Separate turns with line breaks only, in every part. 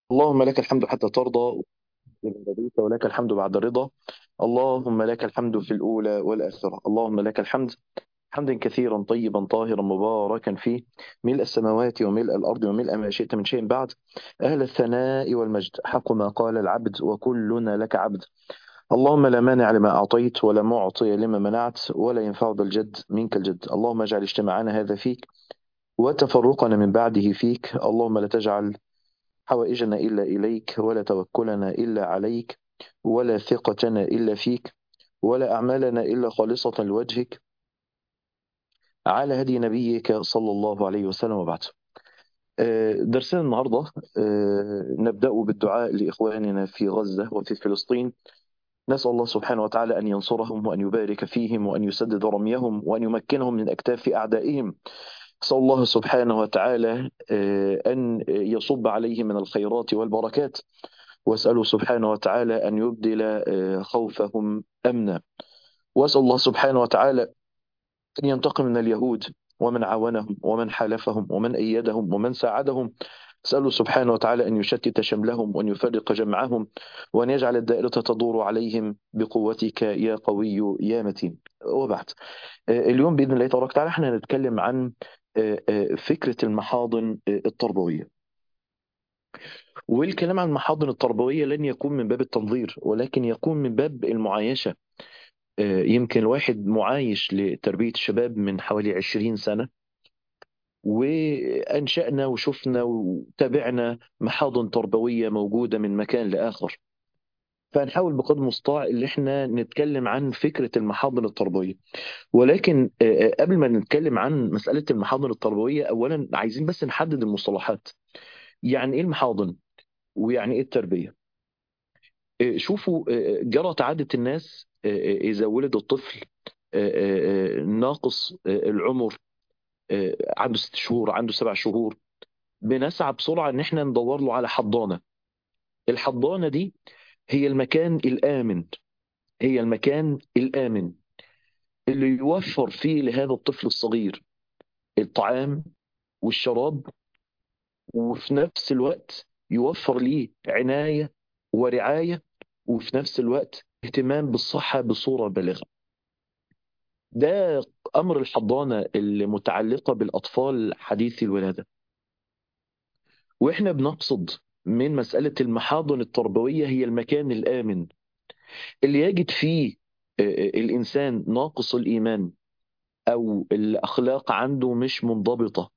اللهم لك الحمد حتى ترضى لمن هديت ولك الحمد بعد الرضا اللهم لك الحمد في الأولى والآخرة اللهم لك الحمد حمدا كثيرا طيبا طاهرا مباركا فيه ملء السماوات وملء الأرض وملء ما شئت من شيء بعد أهل الثناء والمجد حق ما قال العبد وكلنا لك عبد اللهم لا مانع لما أعطيت ولا معطي لما منعت ولا ينفع ذا الجد منك الجد اللهم اجعل اجتماعنا هذا فيك وتفرقنا من بعده فيك اللهم لا تجعل حوائجنا إلا إليك ولا توكلنا إلا عليك ولا ثقتنا إلا فيك ولا أعمالنا إلا خالصة لوجهك على هدي نبيك صلى الله عليه وسلم وبعد آه، درسنا النهاردة آه، نبدأ بالدعاء لإخواننا في غزة وفي فلسطين نسأل الله سبحانه وتعالى أن ينصرهم وأن يبارك فيهم وأن يسدد رميهم وأن يمكنهم من أكتاف أعدائهم أسأل الله سبحانه وتعالى آه، أن يصب عليهم من الخيرات والبركات واسأله سبحانه وتعالى أن يبدل آه، خوفهم أمنا واسأل الله سبحانه وتعالى أن ينتقم من اليهود ومن عاونهم ومن حالفهم ومن أيدهم ومن ساعدهم أسأله سبحانه وتعالى أن يشتت شملهم وأن يفرق جمعهم وأن يجعل الدائرة تدور عليهم بقوتك يا قوي يا متين وبعد آه، اليوم بإذن الله تبارك وتعالى احنا هنتكلم عن آه، آه، فكرة المحاضن آه، التربوية والكلام عن المحاضن التربوية لن يكون من باب التنظير ولكن يكون من باب المعايشة آه، يمكن الواحد معايش لتربية الشباب من حوالي 20 سنة وأنشأنا وشفنا وتابعنا محاضن تربوية موجودة من مكان لآخر فهنحاول بقدر المستطاع اللي احنا نتكلم عن فكرة المحاضن التربوية ولكن آه، آه، قبل ما نتكلم عن مسألة المحاضن التربوية أولا عايزين بس نحدد المصطلحات يعني إيه المحاضن ويعني إيه التربية آه، شوفوا آه، جرت عادة الناس آه، آه، إذا ولد الطفل آه، آه، آه، ناقص آه، العمر آه، عنده ست شهور عنده سبع شهور بنسعى بسرعة إن إحنا ندور له على حضانة الحضانة دي هي المكان الآمن هي المكان الآمن اللي يوفر فيه لهذا الطفل الصغير الطعام والشراب وفي نفس الوقت يوفر ليه عناية ورعاية وفي نفس الوقت اهتمام بالصحة بصورة بالغة ده أمر الحضانة اللي متعلقة بالأطفال حديثي الولادة وإحنا بنقصد من مسألة المحاضن التربوية هي المكان الآمن اللي يجد فيه آه، آه، الإنسان ناقص الإيمان أو الأخلاق عنده مش منضبطة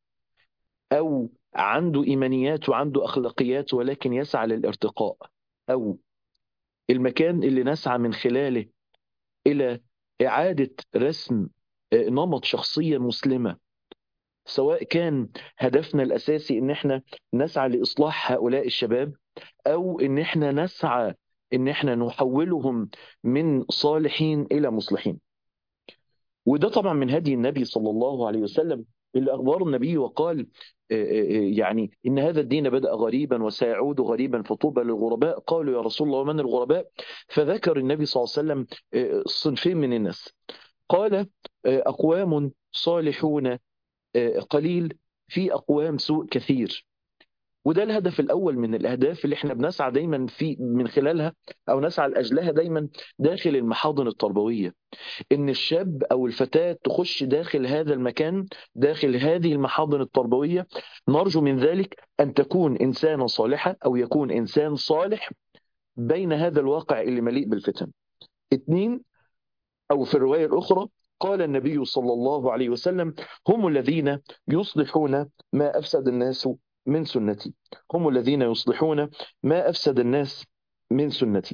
أو عنده إيمانيات وعنده أخلاقيات ولكن يسعى للارتقاء أو المكان اللي نسعى من خلاله إلى إعادة رسم آه، نمط شخصية مسلمة سواء كان هدفنا الأساسي إن إحنا نسعى لإصلاح هؤلاء الشباب أو إن إحنا نسعى إن إحنا نحولهم من صالحين إلى مصلحين وده طبعا من هدي النبي صلى الله عليه وسلم اللي أخبر النبي وقال آه، آه، آه، يعني إن هذا الدين بدأ غريبا وسيعود غريبا فطوبى للغرباء قالوا يا رسول الله ومن الغرباء فذكر النبي صلى الله عليه وسلم آه، صنفين من الناس قال آه، أقوام صالحون آه، قليل في أقوام سوء كثير وده الهدف الأول من الأهداف اللي احنا بنسعى دايما في من خلالها أو نسعى لأجلها دايما داخل المحاضن التربوية إن الشاب أو الفتاة تخش داخل هذا المكان داخل هذه المحاضن التربوية نرجو من ذلك أن تكون إنسانة صالحة أو يكون إنسان صالح بين هذا الواقع اللي مليء بالفتن اثنين أو في الرواية الأخرى قال النبي صلى الله عليه وسلم هم الذين يصلحون ما أفسد الناس من سنتي هم الذين يصلحون ما أفسد الناس من سنتي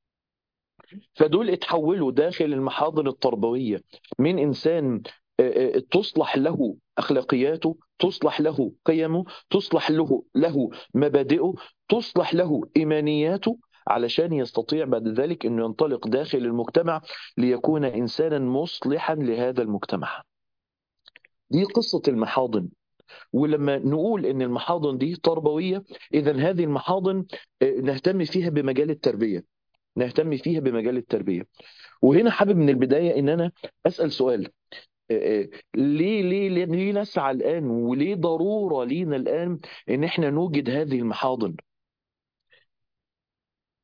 فدول اتحولوا داخل المحاضن التربوية من إنسان آه، آه، تصلح له أخلاقياته تصلح له قيمه تصلح له له مبادئه تصلح له إيمانياته علشان يستطيع بعد ذلك أنه ينطلق داخل المجتمع ليكون إنسانا مصلحا لهذا المجتمع دي قصة المحاضن ولما نقول ان المحاضن دي تربويه اذا هذه المحاضن آه، نهتم فيها بمجال التربيه نهتم فيها بمجال التربيه وهنا حابب من البدايه ان انا اسال سؤال آه، آه، ليه ليه ليه ليه نسعى الان وليه ضروره لينا الان ان احنا نوجد هذه المحاضن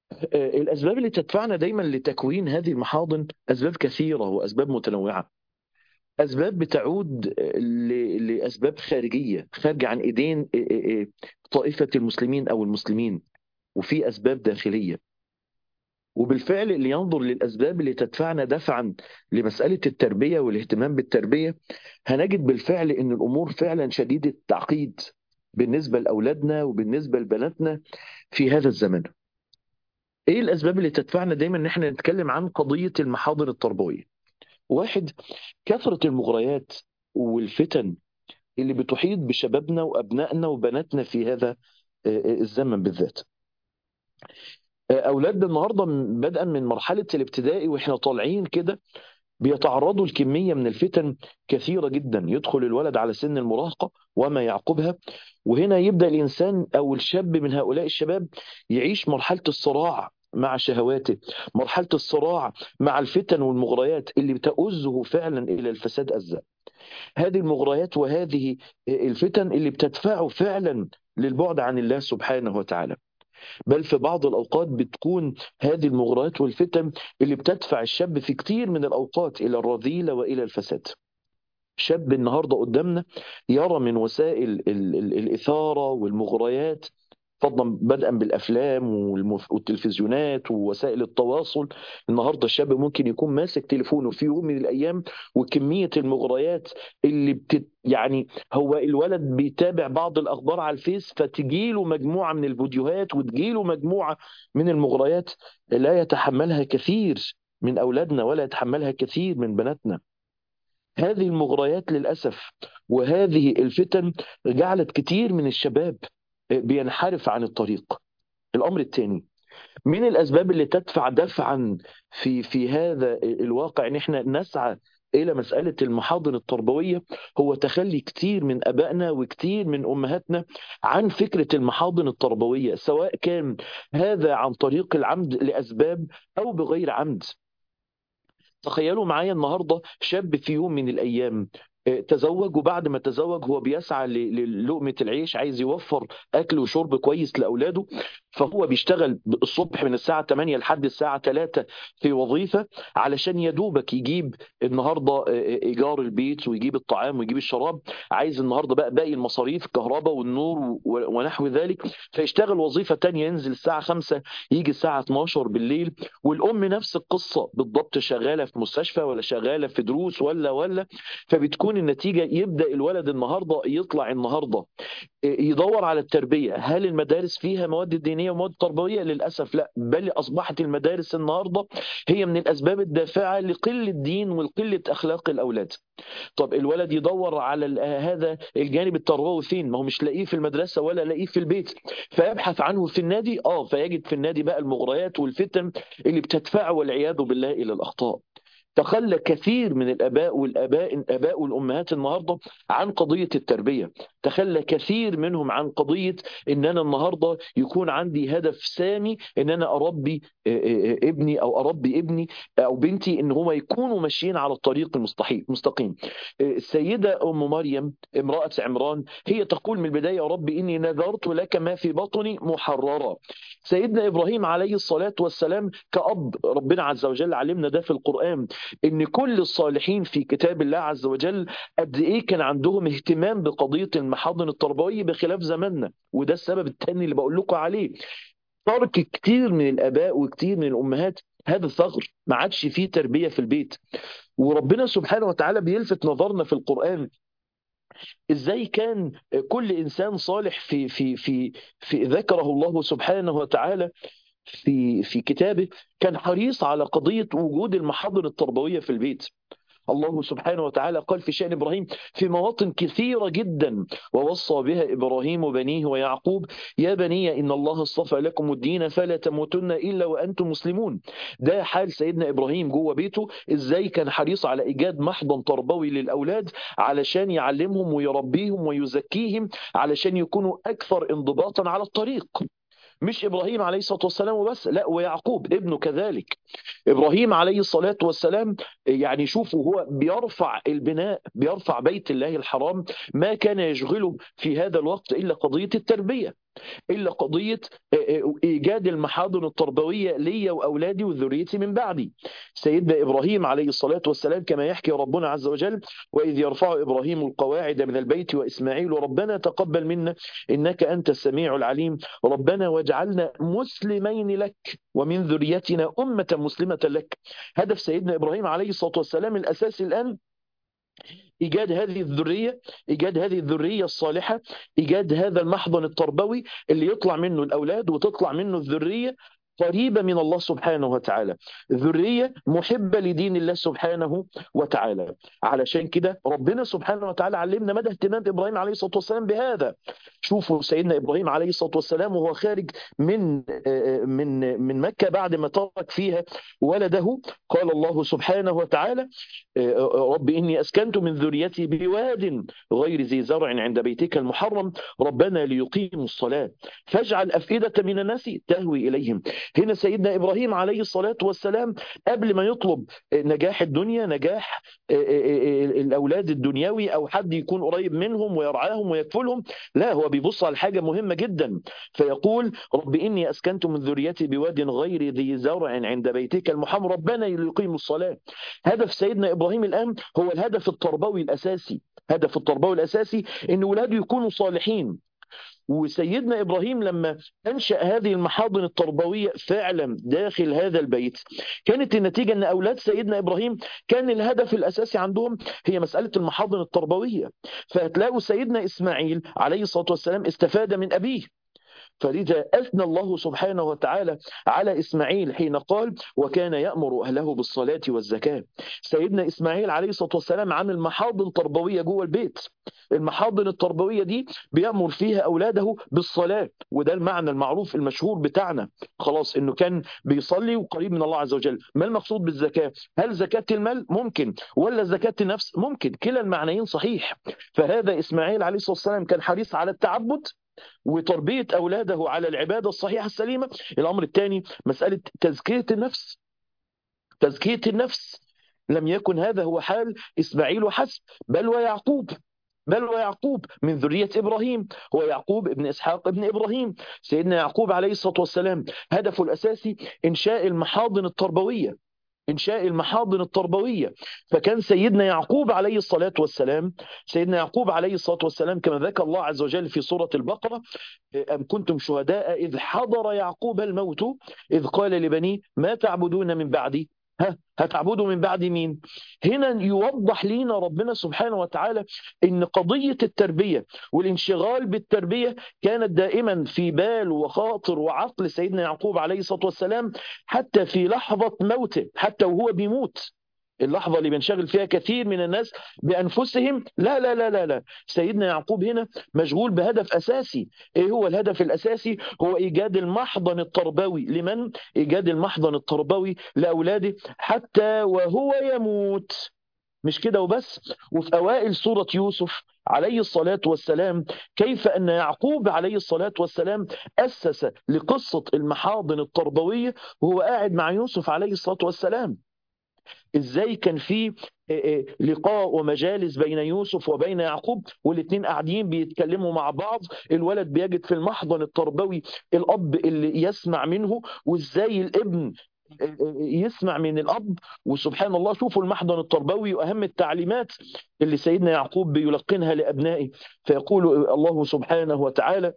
الأسباب اللي تدفعنا دايما لتكوين هذه المحاضن أسباب كثيرة وأسباب متنوعة أسباب بتعود ل- لأسباب خارجية خارجة عن إيدين طائفة المسلمين أو المسلمين وفي أسباب داخلية وبالفعل اللي ينظر للأسباب اللي تدفعنا دفعا لمسألة التربية والاهتمام بالتربية هنجد بالفعل أن الأمور فعلا شديدة التعقيد بالنسبة لأولادنا وبالنسبة لبناتنا في هذا الزمن ايه الاسباب اللي تدفعنا دايما ان احنا نتكلم عن قضيه المحاضر التربويه واحد كثره المغريات والفتن اللي بتحيط بشبابنا وابنائنا وبناتنا في هذا الزمن بالذات اولادنا النهارده بدءا من مرحله الابتدائي واحنا طالعين كده بيتعرضوا لكميه من الفتن كثيره جدا يدخل الولد على سن المراهقه وما يعقبها وهنا يبدا الانسان او الشاب من هؤلاء الشباب يعيش مرحله الصراع مع شهواته مرحله الصراع مع الفتن والمغريات اللي بتؤزه فعلا الى الفساد الزام هذه المغريات وهذه الفتن اللي بتدفعه فعلا للبعد عن الله سبحانه وتعالى بل في بعض الأوقات بتكون هذه المغريات والفتن اللي بتدفع الشاب في كتير من الأوقات إلى الرذيلة وإلى الفساد شاب النهاردة قدامنا يرى من وسائل ال- ال- الإثارة والمغريات فضلا بدءا بالافلام والمف- والتلفزيونات ووسائل التواصل النهارده الشاب ممكن يكون ماسك تليفونه في يوم من الايام وكميه المغريات اللي بتت يعني هو الولد بيتابع بعض الاخبار على الفيس فتجيله مجموعه من الفيديوهات وتجيله مجموعه من المغريات لا يتحملها كثير من اولادنا ولا يتحملها كثير من بناتنا هذه المغريات للاسف وهذه الفتن جعلت كتير من الشباب بينحرف عن الطريق الامر الثاني من الاسباب اللي تدفع دفعا في في هذا الواقع ان احنا نسعى الى مساله المحاضن التربويه هو تخلي كتير من ابائنا وكتير من امهاتنا عن فكره المحاضن التربويه سواء كان هذا عن طريق العمد لاسباب او بغير عمد تخيلوا معايا النهارده شاب في يوم من الايام آه، تزوج وبعد ما تزوج هو بيسعى ل- للقمة العيش عايز يوفر أكل وشرب كويس لأولاده فهو بيشتغل الصبح من الساعة 8 لحد الساعة 3 في وظيفة علشان يدوبك يجيب النهاردة آه، آه، إيجار البيت ويجيب الطعام ويجيب الشراب عايز النهاردة بقى باقي المصاريف الكهرباء والنور و- ونحو ذلك فيشتغل وظيفة تانية ينزل الساعة 5 يجي الساعة 12 بالليل والأم نفس القصة بالضبط شغالة في مستشفى ولا شغالة في دروس ولا ولا فبتكون النتيجة يبدأ الولد النهاردة يطلع النهاردة يدور على التربية هل المدارس فيها مواد دينية ومواد تربوية للأسف لا بل أصبحت المدارس النهاردة هي من الأسباب الدافعة لقلة الدين وقلة أخلاق الأولاد طب الولد يدور على ال- هذا الجانب التربوي فين ما هو مش لاقيه في المدرسة ولا لاقيه في البيت فيبحث عنه في النادي اه فيجد في النادي بقى المغريات والفتن اللي بتدفعه والعياذ بالله إلى الأخطاء تخلى كثير من الاباء والاباء الاباء والامهات النهارده عن قضيه التربيه، تخلى كثير منهم عن قضيه ان انا النهارده يكون عندي هدف سامي ان انا اربي آه، آه، ابني او اربي ابني او بنتي ان هم يكونوا ماشيين على الطريق المستحيل مستقيم. آه، السيده ام مريم امراه عمران هي تقول من البدايه يا رب اني نذرت لك ما في بطني محررا. سيدنا ابراهيم عليه الصلاه والسلام كاب ربنا عز وجل علمنا ده في القران ان كل الصالحين في كتاب الله عز وجل قد ايه كان عندهم اهتمام بقضيه المحاضن التربويه بخلاف زماننا وده السبب الثاني اللي بقول لكم عليه ترك كتير من الاباء وكتير من الامهات هذا الثغر ما عادش فيه تربيه في البيت وربنا سبحانه وتعالى بيلفت نظرنا في القران ازاي كان كل انسان صالح في في في في ذكره الله سبحانه وتعالى في في كتابه كان حريص على قضيه وجود المحاضن التربويه في البيت الله سبحانه وتعالى قال في شأن إبراهيم في مواطن كثيرة جدا ووصى بها إبراهيم بنيه ويعقوب يا بني إن الله اصطفى لكم الدين فلا تموتن إلا وأنتم مسلمون ده حال سيدنا إبراهيم جوه بيته إزاي كان حريص على إيجاد محضن تربوي للأولاد علشان يعلمهم ويربيهم ويزكيهم علشان يكونوا أكثر انضباطا على الطريق مش ابراهيم عليه الصلاه والسلام وبس لا ويعقوب ابنه كذلك ابراهيم عليه الصلاه والسلام يعني شوفوا هو بيرفع البناء بيرفع بيت الله الحرام ما كان يشغله في هذا الوقت الا قضيه التربيه الا قضيه ايجاد المحاضن التربويه لي واولادي وذريتي من بعدي. سيدنا ابراهيم عليه الصلاه والسلام كما يحكي ربنا عز وجل واذ يرفع ابراهيم القواعد من البيت واسماعيل ربنا تقبل منا انك انت السميع العليم ربنا واجعلنا مسلمين لك ومن ذريتنا امه مسلمه لك. هدف سيدنا ابراهيم عليه الصلاه والسلام الاساسي الان ايجاد هذه الذريه ايجاد هذه الذريه الصالحه ايجاد هذا المحضن التربوي اللي يطلع منه الاولاد وتطلع منه الذريه قريبة من الله سبحانه وتعالى ذرية محبة لدين الله سبحانه وتعالى علشان كده ربنا سبحانه وتعالى علمنا مدى اهتمام إبراهيم عليه الصلاة والسلام بهذا شوفوا سيدنا إبراهيم عليه الصلاة والسلام وهو خارج من من من مكة بعد ما ترك فيها ولده قال الله سبحانه وتعالى رب إني أسكنت من ذريتي بواد غير ذي زرع عند بيتك المحرم ربنا ليقيموا الصلاة فاجعل أفئدة من الناس تهوي إليهم هنا سيدنا إبراهيم عليه الصلاة والسلام قبل ما يطلب نجاح الدنيا نجاح الأولاد الدنيوي أو حد يكون قريب منهم ويرعاهم ويكفلهم لا هو بيبص على حاجة مهمة جدا فيقول رب إني أسكنت من ذريتي بواد غير ذي زرع عند بيتك المحرم ربنا ليقيموا الصلاة هدف سيدنا إبراهيم الآن هو الهدف التربوي الأساسي هدف التربوي الأساسي أن ولاده يكونوا صالحين وسيدنا ابراهيم لما انشا هذه المحاضن التربويه فعلا داخل هذا البيت كانت النتيجه ان اولاد سيدنا ابراهيم كان الهدف الاساسي عندهم هي مساله المحاضن التربويه فهتلاقوا سيدنا اسماعيل عليه الصلاه والسلام استفاد من ابيه فلذا أثنى الله سبحانه وتعالى على إسماعيل حين قال وكان يأمر أهله بالصلاة والزكاة سيدنا إسماعيل عليه الصلاة والسلام عامل محاضن تربوية جوه البيت المحاضن التربوية دي بيأمر فيها أولاده بالصلاة وده المعنى المعروف المشهور بتاعنا خلاص إنه كان بيصلي وقريب من الله عز وجل ما المقصود بالزكاة هل زكاة المال ممكن ولا زكاة النفس ممكن كلا المعنيين صحيح فهذا إسماعيل عليه الصلاة والسلام كان حريص على التعبد وتربية أولاده على العبادة الصحيحة السليمة الأمر الثاني مسألة تزكية النفس تزكية النفس لم يكن هذا هو حال إسماعيل وحسب بل ويعقوب بل ويعقوب من ذرية إبراهيم هو يعقوب ابن إسحاق ابن إبراهيم سيدنا يعقوب عليه الصلاة والسلام هدفه الأساسي إنشاء المحاضن التربوية إنشاء المحاضن التربوية فكان سيدنا يعقوب عليه الصلاة والسلام سيدنا يعقوب عليه الصلاة والسلام كما ذكر الله عز وجل في سورة البقرة أم كنتم شهداء إذ حضر يعقوب الموت إذ قال لبنيه ما تعبدون من بعدي ها هتعبدوا من بعد مين هنا يوضح لينا ربنا سبحانه وتعالى ان قضية التربية والانشغال بالتربية كانت دائما في بال وخاطر وعقل سيدنا يعقوب عليه الصلاة والسلام حتى في لحظة موته حتى وهو بيموت اللحظة اللي بينشغل فيها كثير من الناس بأنفسهم لا لا لا لا لا سيدنا يعقوب هنا مشغول بهدف أساسي إيه هو الهدف الأساسي هو إيجاد المحضن التربوي لمن إيجاد المحضن التربوي لأولاده حتى وهو يموت مش كده وبس وفي أوائل سورة يوسف عليه الصلاة والسلام كيف أن يعقوب عليه الصلاة والسلام أسس لقصة المحاضن التربوية وهو قاعد مع يوسف عليه الصلاة والسلام ازاي كان في لقاء ومجالس بين يوسف وبين يعقوب والاثنين قاعدين بيتكلموا مع بعض الولد بيجد في المحضن التربوي الاب اللي يسمع منه وازاي الابن يسمع من الاب وسبحان الله شوفوا المحضن التربوي واهم التعليمات اللي سيدنا يعقوب بيلقنها لابنائه فيقول الله سبحانه وتعالى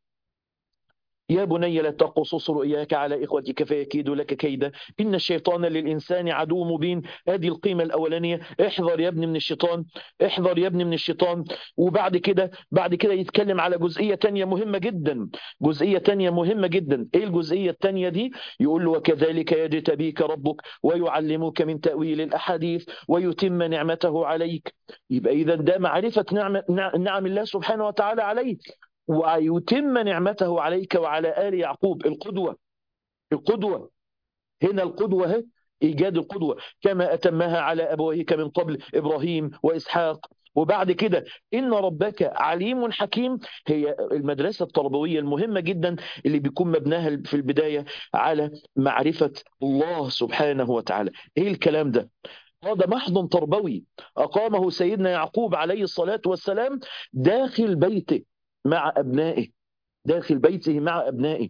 يا بني لا تقصص رؤياك على إخوتك فيكيدوا لك كيدا إن الشيطان للإنسان عدو مبين هذه القيمة الأولانية احذر يا ابني من الشيطان احذر يا ابني من الشيطان وبعد كده بعد كده يتكلم على جزئية تانية مهمة جدا جزئية تانية مهمة جدا إيه الجزئية التانية دي يقول له وكذلك يجتبيك ربك ويعلمك من تأويل الأحاديث ويتم نعمته عليك يبقى إذا ده معرفة نعم, نعم الله سبحانه وتعالى عليك ويتم نعمته عليك وعلى آل يعقوب القدوة القدوة هنا القدوة هي إيجاد القدوة كما أتمها على أبويك من قبل إبراهيم وإسحاق وبعد كده إن ربك عليم حكيم هي المدرسة التربوية المهمة جدا اللي بيكون مبناها في البداية على معرفة الله سبحانه وتعالى إيه الكلام ده؟ هذا محضن تربوي أقامه سيدنا يعقوب عليه الصلاة والسلام داخل بيته مع أبنائه داخل بيته مع أبنائه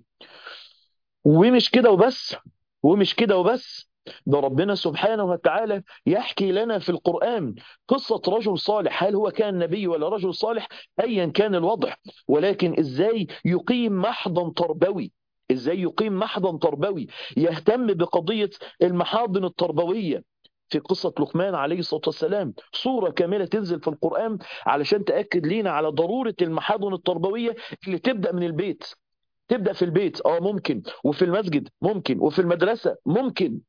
ومش كده وبس ومش كده وبس ده ربنا سبحانه وتعالى يحكي لنا في القرآن قصة رجل صالح هل هو كان نبي ولا رجل صالح أيا كان الوضع ولكن إزاي يقيم محضا تربوي إزاي يقيم محضا تربوي يهتم بقضية المحاضن التربوية في قصة لقمان عليه الصلاة والسلام صورة كاملة تنزل في القرآن علشان تأكد لينا على ضرورة المحاضن التربوية اللي تبدأ من البيت تبدأ في البيت اه ممكن وفي المسجد ممكن وفي المدرسة ممكن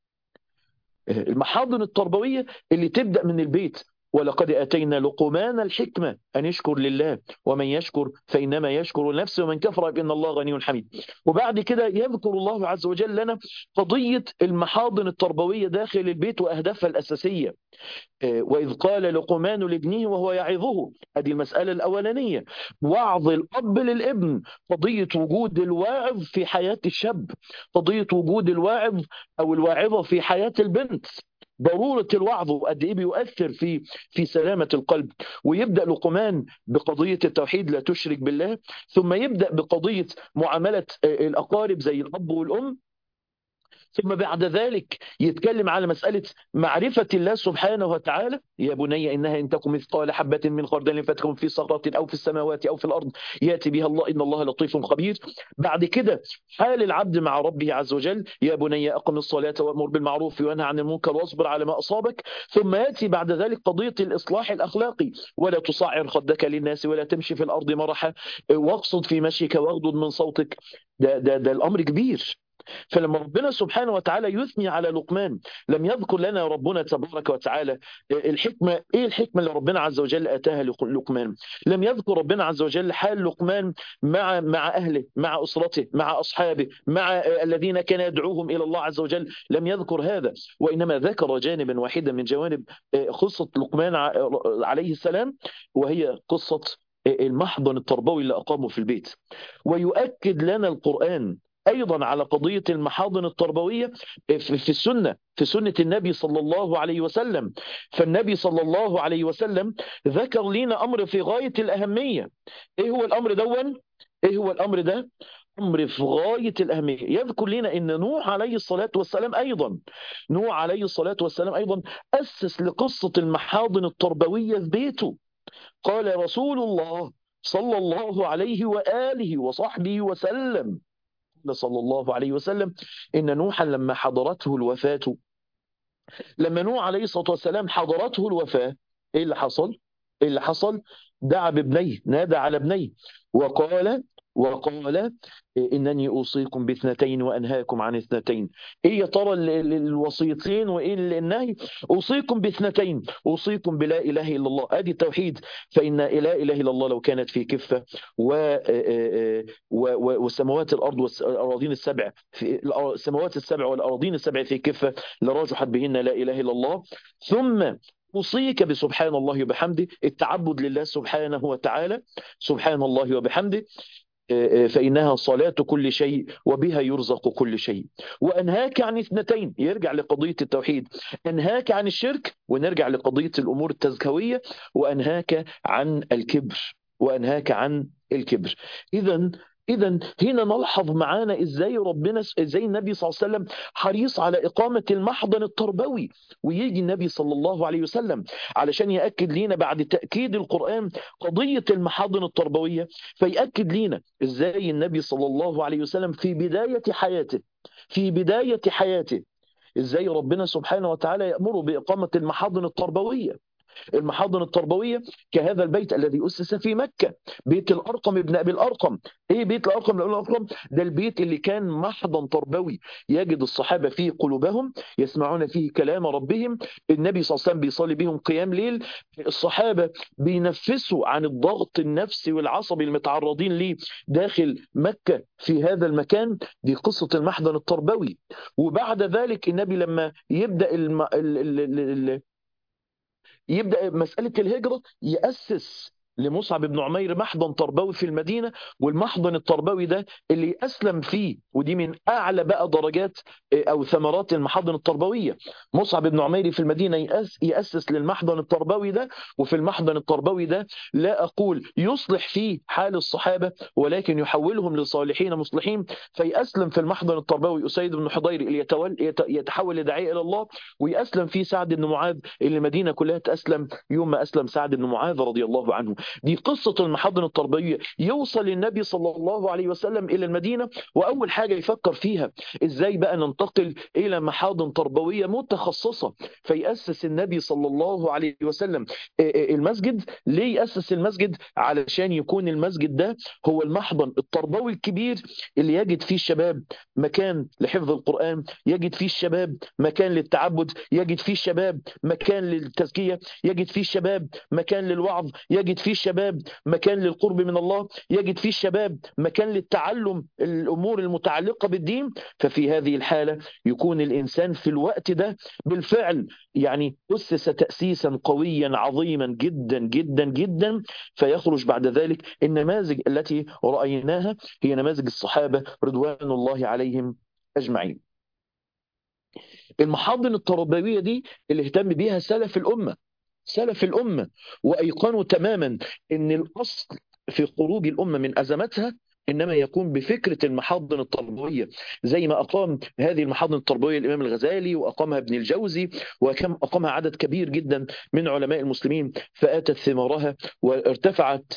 المحاضن التربوية اللي تبدأ من البيت ولقد أتينا لقمان الحكمة أن يشكر لله ومن يشكر فإنما يشكر لنفسه ومن كفر فإن الله غني حميد وبعد كده يذكر الله عز وجل لنا قضية المحاضن التربوية داخل البيت وأهدافها الأساسية وإذ قال لقمان لابنه وهو يعظه هذه المسألة الأولانية وعظ الأب للابن قضية وجود الواعظ في حياة الشاب قضية وجود الواعظ أو الواعظة في حياة البنت ضرورة الوعظ وقد إيه بيؤثر في في سلامة القلب ويبدأ لقمان بقضية التوحيد لا تشرك بالله ثم يبدأ بقضية معاملة الأقارب زي الأب والأم ثم بعد ذلك يتكلم على مسألة معرفة الله سبحانه وتعالى يا بني إنها إن تكن مثقال حبة من خردل فتكن في صخرة أو في السماوات أو في الأرض يأتي بها الله إن الله لطيف خبير بعد كده حال العبد مع ربه عز وجل يا بني أقم الصلاة وأمر بالمعروف وانهى عن المنكر واصبر على ما أصابك ثم يأتي بعد ذلك قضية الإصلاح الأخلاقي ولا تصعر خدك للناس ولا تمشي في الأرض مرحا واقصد في مشيك واغضض من صوتك ده, ده, ده الأمر كبير فلما ربنا سبحانه وتعالى يثني على لقمان لم يذكر لنا ربنا تبارك وتعالى الحكمة إيه الحكمة اللي ربنا عز وجل أتاها لقمان لم يذكر ربنا عز وجل حال لقمان مع مع أهله مع أسرته مع أصحابه مع الذين كان يدعوهم إلى الله عز وجل لم يذكر هذا وإنما ذكر جانبا واحدا من جوانب قصة لقمان عليه السلام وهي قصة المحضن التربوي اللي أقامه في البيت ويؤكد لنا القرآن ايضا على قضيه المحاضن التربويه في السنه في سنه النبي صلى الله عليه وسلم فالنبي صلى الله عليه وسلم ذكر لنا امر في غايه الاهميه ايه هو الامر دون ايه هو الامر ده امر في غايه الاهميه يذكر لنا ان نوح عليه الصلاه والسلام ايضا نوح عليه الصلاه والسلام ايضا اسس لقصه المحاضن التربويه في بيته قال رسول الله صلى الله عليه واله وصحبه وسلم صلى الله عليه وسلم إن نوحا لما حضرته الوفاة لما نوح عليه الصلاة والسلام حضرته الوفاة إيه اللي حصل؟ إيه اللي حصل؟ دعا بابنيه نادى على ابنيه وقال وقال إنني أوصيكم باثنتين وأنهاكم عن اثنتين إيه يا ترى الوصيتين وإيه النهي أوصيكم باثنتين أوصيكم بلا إله إلا الله أدي التوحيد فإن لا إله إلا الله لو كانت في كفة و والسماوات الأرض والأراضين السبع في السماوات السبع والأراضين السبع في كفة لرجحت بهن لا إله إلا الله ثم أوصيك بسبحان الله وبحمده التعبد لله سبحانه وتعالى سبحان الله وبحمده فإنها صلاة كل شيء وبها يرزق كل شيء وأنهاك عن اثنتين يرجع لقضية التوحيد أنهاك عن الشرك ونرجع لقضية الأمور التزكوية وأنهاك عن الكبر وأنهاك عن الكبر إذا إذا هنا نلحظ معانا إزاي ربنا إزاي النبي صلى الله عليه وسلم حريص على إقامة المحضن التربوي ويجي النبي صلى الله عليه وسلم علشان يأكد لينا بعد تأكيد القرآن قضية المحاضن التربوية فيأكد لينا إزاي النبي صلى الله عليه وسلم في بداية حياته في بداية حياته إزاي ربنا سبحانه وتعالى يأمره بإقامة المحاضن التربوية المحاضن التربوية كهذا البيت الذي أسس في مكة بيت الأرقم ابن أبي الأرقم إيه بيت الأرقم ابن الأرقم ده البيت اللي كان محضن تربوي يجد الصحابة فيه قلوبهم يسمعون فيه كلام ربهم النبي صلى الله عليه وسلم بيصلي بهم قيام ليل الصحابة بينفسوا عن الضغط النفسي والعصبي المتعرضين ليه داخل مكة في هذا المكان دي قصة المحضن التربوي وبعد ذلك النبي لما يبدأ الم... ال... ال... ال... يبدا مساله الهجره ياسس لمصعب بن عمير محضن تربوي في المدينة والمحضن التربوي ده اللي أسلم فيه ودي من أعلى بقى درجات أو ثمرات المحاضن التربوية مصعب بن عمير في المدينة يأس يأسس للمحضن التربوي ده وفي المحضن التربوي ده لا أقول يصلح فيه حال الصحابة ولكن يحولهم لصالحين مصلحين فيأسلم في المحضن التربوي أسيد بن حضير اللي يتول يتحول لداعية إلى الله ويأسلم فيه سعد بن معاذ اللي المدينة كلها تأسلم يوم ما أسلم سعد بن معاذ رضي الله عنه دي قصة المحاضن التربوية يوصل النبي صلى الله عليه وسلم إلى المدينة وأول حاجة يفكر فيها إزاي بقى ننتقل إلى محاضن تربوية متخصصة فيأسس النبي صلى الله عليه وسلم المسجد ليه يأسس المسجد علشان يكون المسجد ده هو المحضن التربوي الكبير اللي يجد فيه الشباب مكان لحفظ القرآن يجد فيه الشباب مكان للتعبد يجد فيه الشباب مكان للتزكية يجد فيه الشباب مكان للوعظ يجد فيه الشباب مكان للقرب من الله يجد فيه الشباب مكان للتعلم الأمور المتعلقة بالدين ففي هذه الحالة يكون الإنسان في الوقت ده بالفعل يعني أسس تأسيسا قويا عظيما جدا جدا جدا فيخرج بعد ذلك النماذج التي رأيناها هي نماذج الصحابة رضوان الله عليهم أجمعين المحاضن التربوية دي اللي اهتم بيها سلف الأمة سلف الأمة وأيقنوا تماما أن الأصل في خروج الأمة من أزمتها انما يكون بفكره المحاضن التربويه زي ما اقام هذه المحاضن التربويه الامام الغزالي واقامها ابن الجوزي وكم اقامها عدد كبير جدا من علماء المسلمين فاتت ثمارها وارتفعت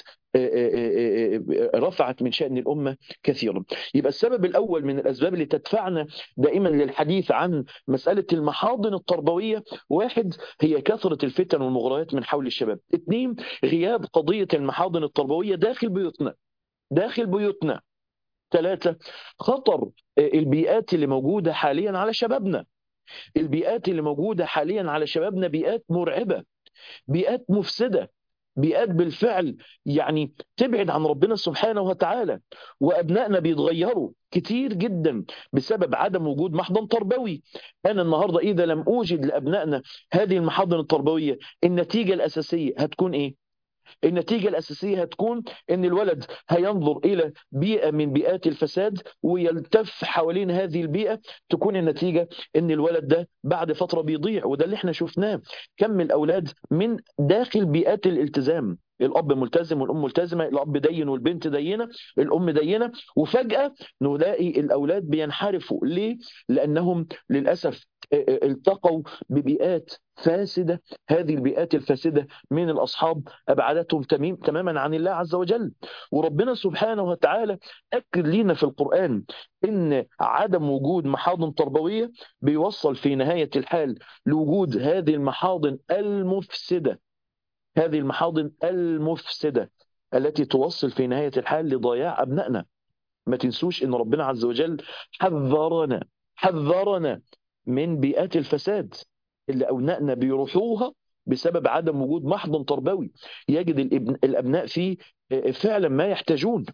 رفعت من شأن الأمة كثيرا يبقى السبب الأول من الأسباب اللي تدفعنا دائما للحديث عن مسألة المحاضن التربوية واحد هي كثرة الفتن والمغريات من حول الشباب اثنين غياب قضية المحاضن التربوية داخل بيوتنا داخل بيوتنا ثلاثة خطر البيئات اللي موجودة حاليا على شبابنا البيئات اللي موجودة حاليا على شبابنا بيئات مرعبة بيئات مفسدة بيئات بالفعل يعني تبعد عن ربنا سبحانه وتعالى وأبنائنا بيتغيروا كتير جدا بسبب عدم وجود محضن تربوي أنا النهاردة إذا لم أوجد لأبنائنا هذه المحاضن التربوية النتيجة الأساسية هتكون إيه؟ النتيجة الأساسية هتكون أن الولد هينظر إلى بيئة من بيئات الفساد ويلتف حوالين هذه البيئة تكون النتيجة أن الولد ده بعد فترة بيضيع وده اللي احنا شفناه كم الأولاد من داخل بيئات الالتزام الاب ملتزم والام ملتزمه الاب دين والبنت دينه الام دينه وفجاه نلاقي الاولاد بينحرفوا ليه لانهم للاسف التقوا ببيئات فاسده هذه البيئات الفاسده من الاصحاب ابعدتهم تماما عن الله عز وجل وربنا سبحانه وتعالى اكد لنا في القران ان عدم وجود محاضن تربويه بيوصل في نهايه الحال لوجود هذه المحاضن المفسده هذه المحاضن المفسدة التي توصل في نهاية الحال لضياع أبنائنا ما تنسوش أن ربنا عز وجل حذرنا حذرنا من بيئات الفساد اللي أبنائنا بيروحوها بسبب عدم وجود محضن تربوي يجد الأبناء فيه فعلا ما يحتاجون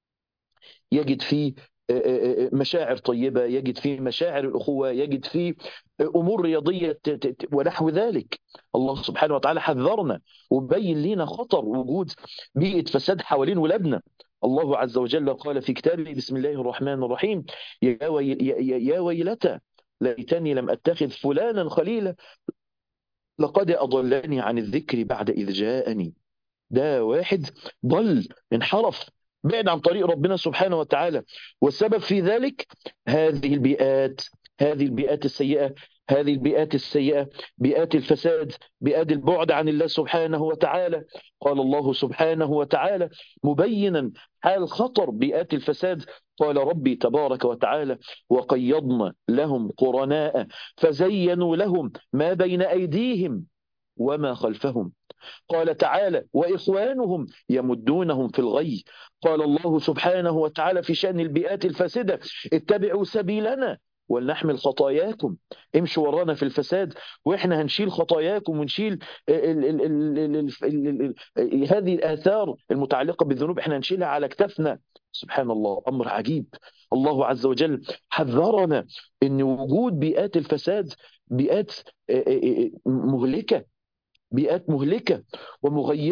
يجد فيه مشاعر طيبة يجد فيه مشاعر الأخوة يجد فيه أمور رياضية ونحو ذلك الله سبحانه وتعالى حذرنا وبين لنا خطر وجود بيئة فساد حوالين ولادنا الله عز وجل قال في كتابه بسم الله الرحمن الرحيم يا, وي يا, يا ويلتى ليتني لم أتخذ فلانا خليلا لقد أضلني عن الذكر بعد إذ جاءني ده واحد ضل انحرف بعد عن طريق ربنا سبحانه وتعالى والسبب في ذلك هذه البيئات هذه البيئات السيئة هذه البيئات السيئة بيئات الفساد بيئات البعد عن الله سبحانه وتعالى قال الله سبحانه وتعالى مبينا حال خطر بيئات الفساد قال ربي تبارك وتعالى وقيضنا لهم قرناء فزينوا لهم ما بين أيديهم وما خلفهم قال تعالى وإخوانهم يمدونهم في الغي قال الله سبحانه وتعالى في شأن البيئات الفاسدة اتبعوا سبيلنا ولنحمل خطاياكم امشوا ورانا في الفساد واحنا هنشيل خطاياكم ونشيل ال ال ال ال ال هذه الآثار المتعلقة بالذنوب احنا هنشيلها على كتفنا سبحان الله أمر عجيب الله عز وجل حذرنا ان وجود بيئات الفساد بيئات مهلكة بيئات مهلكة ومغيرة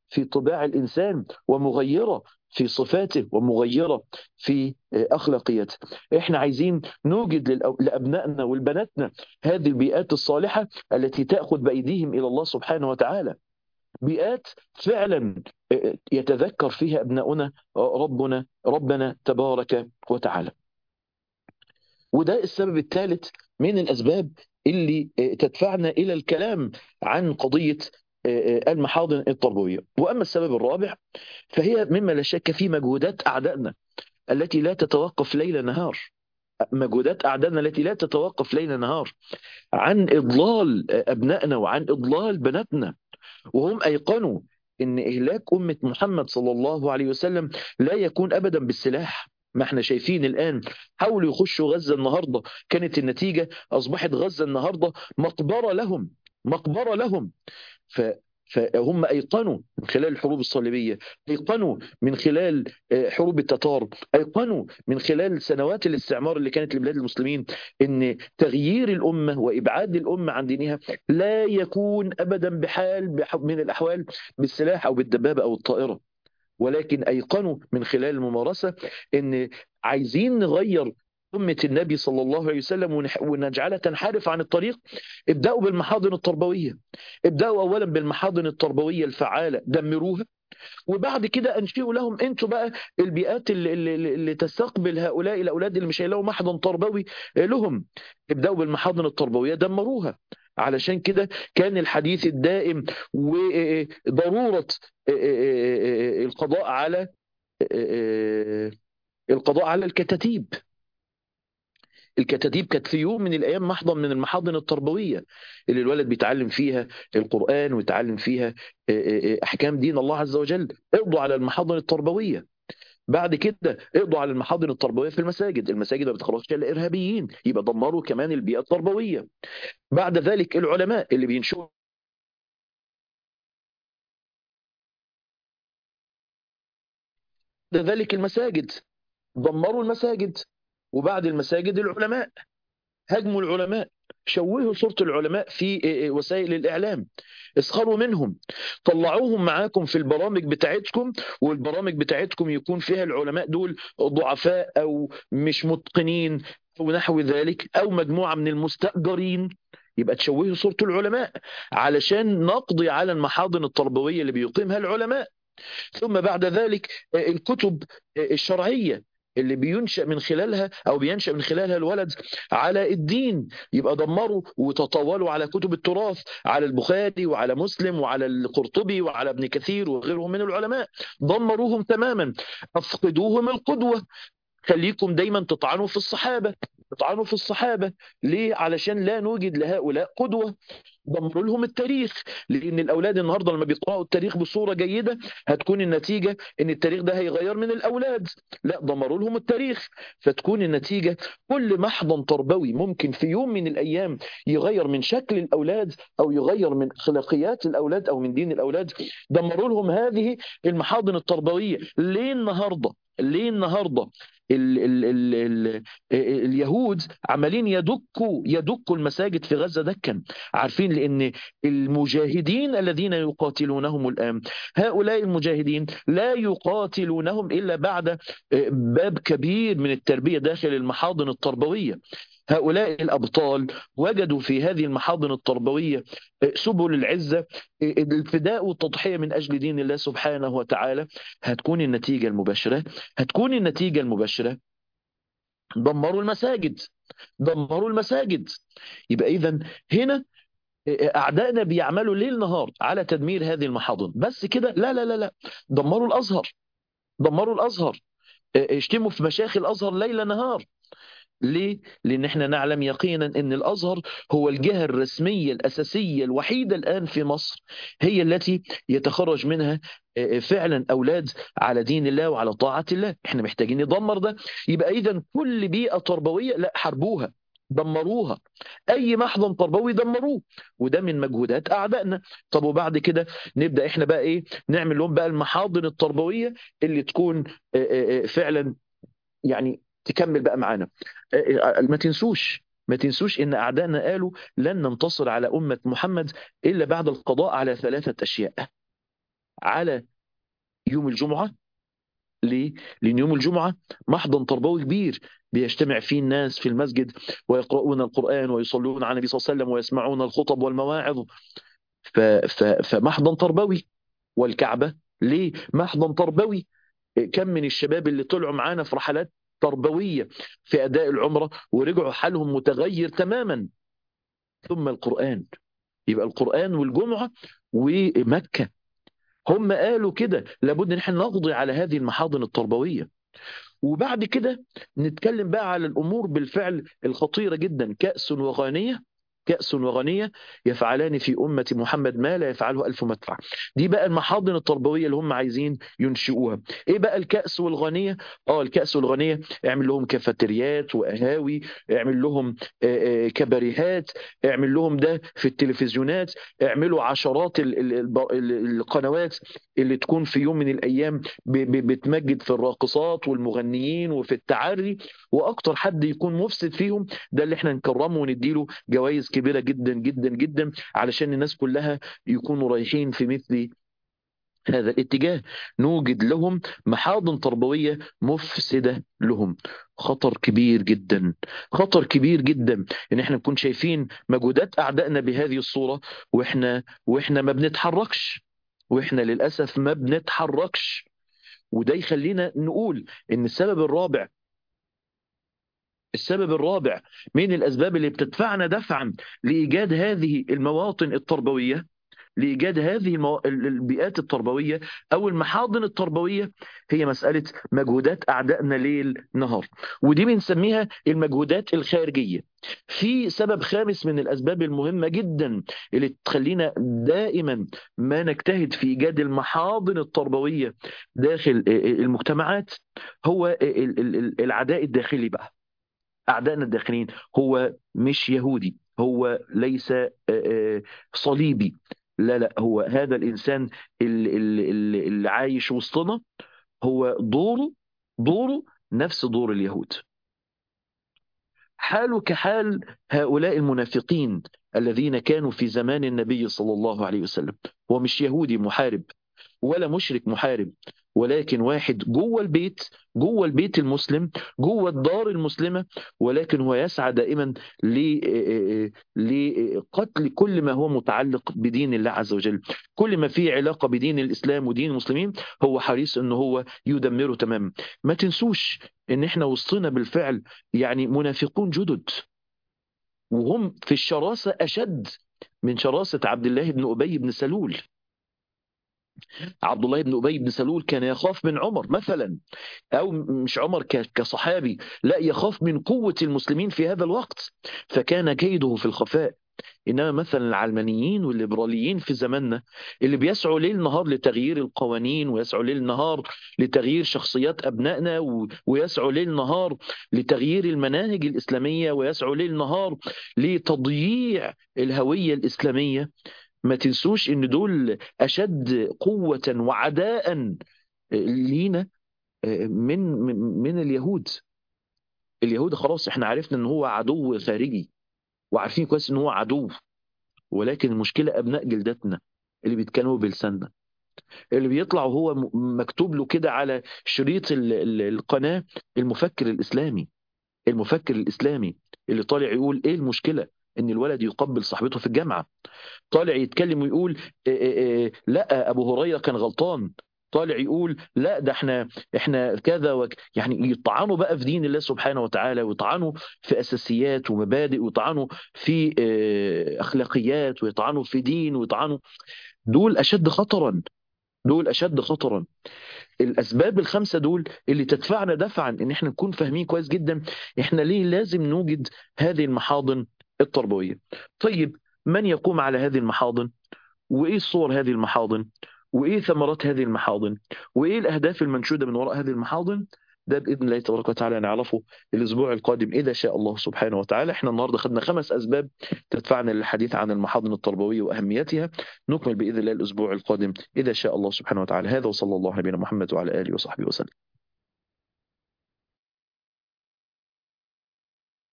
في طباع الإنسان ومغيرة في صفاته ومغيرة في أخلاقياته إحنا عايزين نوجد لأبنائنا ولبناتنا هذه البيئات الصالحة التي تأخذ بأيديهم إلى الله سبحانه وتعالى بيئات فعلا يتذكر فيها أبناؤنا ربنا ربنا تبارك وتعالى وده السبب الثالث من الأسباب اللي تدفعنا إلى الكلام عن قضية المحاضن التربوية وأما السبب الرابع فهي مما لا شك فيه مجهودات أعدائنا التي لا تتوقف ليل نهار مجهودات أعدائنا التي لا تتوقف ليل نهار عن إضلال أبنائنا وعن إضلال بناتنا وهم أيقنوا أن إهلاك أمة محمد صلى الله عليه وسلم لا يكون أبدا بالسلاح ما احنا شايفين الآن حاولوا يخشوا غزة النهاردة كانت النتيجة أصبحت غزة النهاردة مقبرة لهم مقبرة لهم ف فهم ايقنوا من خلال الحروب الصليبيه، ايقنوا من خلال حروب التتار، ايقنوا من خلال سنوات الاستعمار اللي كانت لبلاد المسلمين ان تغيير الامه وابعاد الامه عن دينها لا يكون ابدا بحال من الاحوال بالسلاح او بالدبابه او الطائره. ولكن ايقنوا من خلال الممارسه ان عايزين نغير أمة النبي صلى الله عليه وسلم ونجعلها تنحرف عن الطريق ابدأوا بالمحاضن التربوية ابدأوا أولا بالمحاضن التربوية الفعالة دمروها وبعد كده انشئوا لهم انتوا بقى البيئات اللي, اللي, اللي تستقبل هؤلاء الاولاد اللي مش هيلاقوا محضن تربوي لهم ابداوا بالمحاضن التربويه دمروها علشان كده كان الحديث الدائم وضروره القضاء على القضاء على الكتاتيب الكتاتيب كانت في يوم من الايام محضن من المحاضن التربويه اللي الولد بيتعلم فيها القران ويتعلم فيها احكام دين الله عز وجل اقضوا على المحاضن التربويه بعد كده اقضوا على المحاضن التربويه في المساجد المساجد ما بتخرجش الا ارهابيين يبقى دمروا كمان البيئه التربويه بعد ذلك العلماء اللي بينشئوا ذلك المساجد دمروا المساجد وبعد المساجد العلماء هاجموا العلماء شوهوا صورة العلماء في وسائل الإعلام اسخروا منهم طلعوهم معاكم في البرامج بتاعتكم والبرامج بتاعتكم يكون فيها العلماء دول ضعفاء أو مش متقنين أو نحو ذلك أو مجموعة من المستأجرين يبقى تشوهوا صورة العلماء علشان نقضي على المحاضن التربوية اللي بيقيمها العلماء ثم بعد ذلك الكتب الشرعية اللي بينشأ من خلالها أو بينشأ من خلالها الولد على الدين يبقى دمروا وتطاولوا على كتب التراث على البخاري وعلى مسلم وعلى القرطبي وعلى ابن كثير وغيرهم من العلماء دمروهم تماما أفقدوهم القدوة خليكم دايما تطعنوا في الصحابة تطعنوا في الصحابة ليه؟ علشان لا نوجد لهؤلاء قدوة دمروا لهم التاريخ لان الاولاد النهارده لما بيقراوا التاريخ بصوره جيده هتكون النتيجه ان التاريخ ده هيغير من الاولاد لا دمروا لهم التاريخ فتكون النتيجه كل محضن تربوي ممكن في يوم من الايام يغير من شكل الاولاد او يغير من اخلاقيات الاولاد او من دين الاولاد دمروا لهم هذه المحاضن التربويه ليه النهارده ليه النهارده ال ال ال ال اليهود عمالين يدكوا يدكوا المساجد في غزه دكا عارفين لان المجاهدين الذين يقاتلونهم الان هؤلاء المجاهدين لا يقاتلونهم الا بعد باب كبير من التربيه داخل المحاضن التربويه هؤلاء الأبطال وجدوا في هذه المحاضن التربوية سبل العزة الفداء والتضحية من أجل دين الله سبحانه وتعالى هتكون النتيجة المباشرة هتكون النتيجة المباشرة دمروا المساجد دمروا المساجد يبقى إذا هنا أعدائنا بيعملوا ليل نهار على تدمير هذه المحاضن بس كده لا لا لا لا دمروا الأزهر دمروا الأزهر اشتموا في مشايخ الأزهر ليل نهار ليه؟ لأن احنا نعلم يقينا أن الأزهر هو الجهة الرسمية الأساسية الوحيدة الآن في مصر هي التي يتخرج منها فعلا أولاد على دين الله وعلى طاعة الله احنا محتاجين ندمر ده يبقى إذا كل بيئة تربوية لا حربوها دمروها اي محضن تربوي دمروه وده من مجهودات اعدائنا طب وبعد كده نبدا احنا بقى ايه نعمل لهم بقى المحاضن التربويه اللي تكون فعلا يعني تكمل بقى معانا ما تنسوش ما تنسوش ان اعدائنا قالوا لن ننتصر على امه محمد الا بعد القضاء على ثلاثه اشياء على يوم الجمعة ليه؟ لأن يوم الجمعة محضن تربوي كبير بيجتمع فيه الناس في المسجد ويقرؤون القرآن ويصلون على النبي صلى الله عليه وسلم ويسمعون الخطب والمواعظ ف... ف... فمحضن تربوي والكعبة ليه؟ محضن تربوي كم من الشباب اللي طلعوا معانا في رحلات تربوية في أداء العمرة ورجعوا حالهم متغير تماما ثم القرآن يبقى القرآن والجمعة ومكة هم قالوا كده لابد ان احنا نقضي على هذه المحاضن التربويه وبعد كده نتكلم بقى على الامور بالفعل الخطيره جدا كاس وغانيه كأس وغنية يفعلان في أمة محمد ما لا يفعله ألف مدفع دي بقى المحاضن التربوية اللي هم عايزين ينشئوها إيه بقى الكأس والغنية آه الكأس والغنية اعمل لهم كافيتريات وقهاوي اعمل لهم آه، آه، كباريهات اعمل لهم ده في التلفزيونات اعملوا عشرات ال- ال- الب- ال- القنوات اللي تكون في يوم من الأيام ب- ب- بتمجد في الراقصات والمغنيين وفي التعري وأكتر حد يكون مفسد فيهم ده اللي احنا نكرمه ونديله جوائز كبيرة جدا جدا جدا علشان الناس كلها يكونوا رايحين في مثل هذا الاتجاه نوجد لهم محاضن تربوية مفسدة لهم خطر كبير جدا خطر كبير جدا ان احنا نكون شايفين مجهودات اعدائنا بهذه الصورة واحنا واحنا ما بنتحركش واحنا للاسف ما بنتحركش وده يخلينا نقول ان السبب الرابع السبب الرابع من الأسباب اللي بتدفعنا دفعا لإيجاد هذه المواطن التربوية لإيجاد هذه المو... البيئات التربوية أو المحاضن التربوية هي مسألة مجهودات أعدائنا ليل نهار ودي بنسميها المجهودات الخارجية في سبب خامس من الأسباب المهمة جدا اللي تخلينا دائما ما نجتهد في إيجاد المحاضن التربوية داخل المجتمعات هو العداء الداخلي بقى أعدائنا الداخلين هو مش يهودي هو ليس آه، آه، صليبي لا لا هو هذا الإنسان اللي, اللي, اللي عايش وسطنا هو دوره دوره نفس دور اليهود حاله كحال هؤلاء المنافقين الذين كانوا في زمان النبي صلى الله عليه وسلم هو مش يهودي محارب ولا مشرك محارب ولكن واحد جوه البيت جوه البيت المسلم جوه الدار المسلمة ولكن هو يسعى دائما ل- لقتل كل ما هو متعلق بدين الله عز وجل كل ما فيه علاقة بدين الإسلام ودين المسلمين هو حريص أنه هو يدمره تماما ما تنسوش أن احنا وسطنا بالفعل يعني منافقون جدد وهم في الشراسة أشد من شراسة عبد الله بن أبي بن سلول عبد الله بن أبي بن سلول كان يخاف من عمر مثلا أو مش عمر ك- كصحابي لا يخاف من قوة المسلمين في هذا الوقت فكان كيده في الخفاء إنما مثلا العلمانيين والليبراليين في زماننا اللي بيسعوا ليل نهار لتغيير القوانين ويسعوا ليل نهار لتغيير شخصيات أبنائنا و- ويسعوا ليل نهار لتغيير المناهج الإسلامية ويسعوا ليل نهار لتضييع الهوية الإسلامية ما تنسوش ان دول اشد قوة وعداء لينا من من من اليهود اليهود خلاص احنا عرفنا ان هو عدو خارجي وعارفين كويس ان هو عدو ولكن المشكلة ابناء جلدتنا اللي بيتكلموا بلساننا اللي بيطلع وهو م- مكتوب له كده على شريط ال- ال- القناة المفكر الاسلامي المفكر الاسلامي اللي طالع يقول ايه المشكلة ان الولد يقبل صاحبته في الجامعة طالع يتكلم ويقول إيه إيه إيه لا ابو هريره كان غلطان طالع يقول لا ده احنا احنا كذا وك يعني يطعنوا بقى في دين الله سبحانه وتعالى ويطعنوا في اساسيات ومبادئ ويطعنوا في آه، اخلاقيات ويطعنوا في دين ويطعنوا دول اشد خطرا دول اشد خطرا الاسباب الخمسه دول اللي تدفعنا دفعا ان احنا نكون فاهمين كويس جدا احنا ليه لازم نوجد هذه المحاضن التربويه طيب من يقوم على هذه المحاضن وايه صور هذه المحاضن وايه ثمرات هذه المحاضن وايه الاهداف المنشوده من وراء هذه المحاضن ده باذن الله تبارك وتعالى نعرفه الاسبوع القادم اذا شاء الله سبحانه وتعالى احنا النهارده خدنا خمس اسباب تدفعنا للحديث عن المحاضن التربويه واهميتها نكمل باذن الله الاسبوع القادم اذا شاء الله سبحانه وتعالى هذا وصلى الله على نبينا محمد وعلى اله وصحبه وسلم